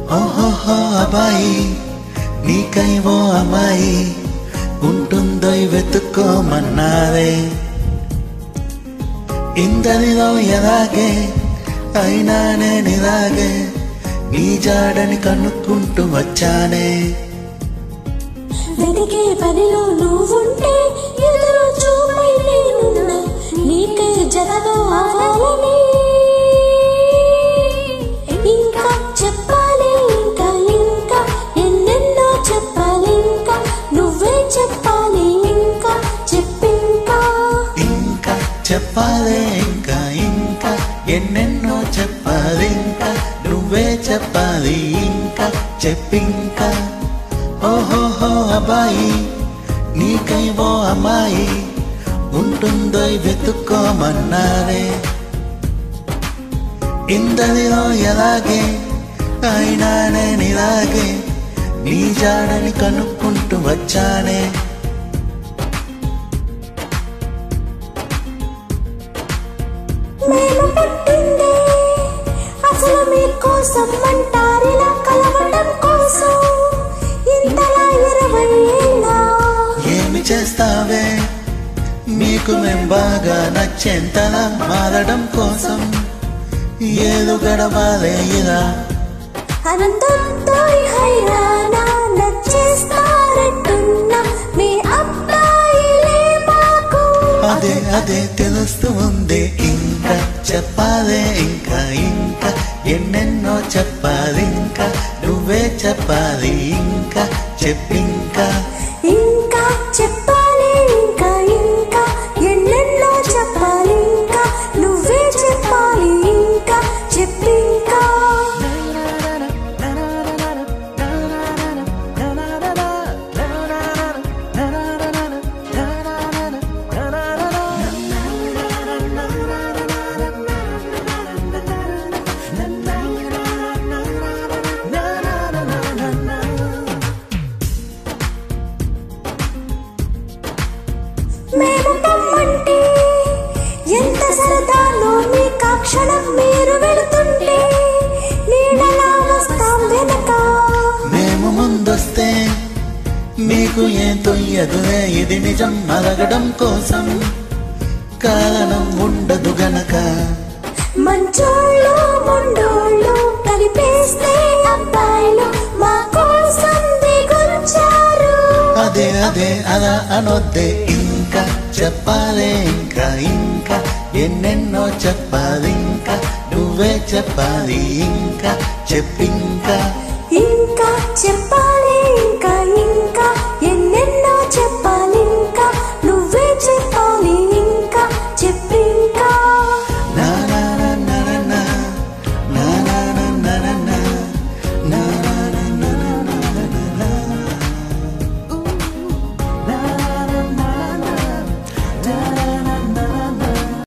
ఓహోహో అబ్బాయి నీకై ఓ అమ్మాయి ఉంటుందో వెతుక్కోమన్నారే ఇందరిలో ఎలాగే అయినా నేను ఇలాగే నీ జాడని కనుక్కుంటూ వచ్చానే వెతికే పనిలో నువ్వుంటే ఎదురు చూపై నేనున్నా నీకే జరగ అవ్వాలని ఇంకా చెప్పాలి ఇంకా ఇంకా ఎన్నెన్నో చెప్పాలి ఇంకా నువ్వే చెప్పాలి ఇంకా చెప్పింకా ఇంకా చెప్పాలే ఇంకా ఇంకా ఎన్నెన్నో చెప్పాలి ఇంకా నువ్వే చెప్పాలి ఇంకా చెప్పింకా ఓహోహో అబ్బాయి నీకై ఓ అమ్మాయి ఉంటుందో వెతుక్కోమన్నారే ఇందరిలో ఎలాగే అయినా నేను ఇలాగే నీ జాడని కనుక్కుంటూ వచ్చానే మేము పుట్టిందే అసలు మీకోసం అంటారిలా కలవడం కోసం ఇంతలా ఇరవై ఏళ్ళా ఏమి చేస్తావే మీకు మేం బాగా నచ్చేంతలా మారడం కోసం ఏదో గడవాలే ఇలా అనంతంతో హైరానా నచ్చేస్తారట్టున్నా మీ అబ్బాయిలే మాకు అదే అదే తెలుస్తూ ఉంది ఇంకా చెప్పాలే ఇంకా ఇంకా ఎన్నెన్నో చెప్పాలి ఇంకా నువ్వే చెప్పాలి ఇంకా చెప్పింకా ఇంకా చెప్పాలి ఇంకా ఇంకా ఎన్నెన్నో చెప్పాలి ఇంకా నువ్వే చెప్పాలి ఇంకా చెప్పింకా మేము పొమ్మంటే ఎంత సరదాలో మీ కాక్షణం మీరు వెళుతుంటే నీడలా వస్తాం వెనక మేము ముందొస్తే మీకు ఏం తొయ్యదులే ఇది నిజం అలగడం కోసం కారణం ఉండదు గనక మంచోళ్ళు ముండోళ్ళు కలిపేస్తే అబ్బాయిలు మా కోసం దిగొచ్చారు అదే అదే అలా అనొద్దే ఇంకా చెప్పాలే ఇంకా ఇంకా ఎన్నెన్నో చెప్పాలి ఇంకా నువ్వే చెప్పాలి ఇంకా చెప్పింకా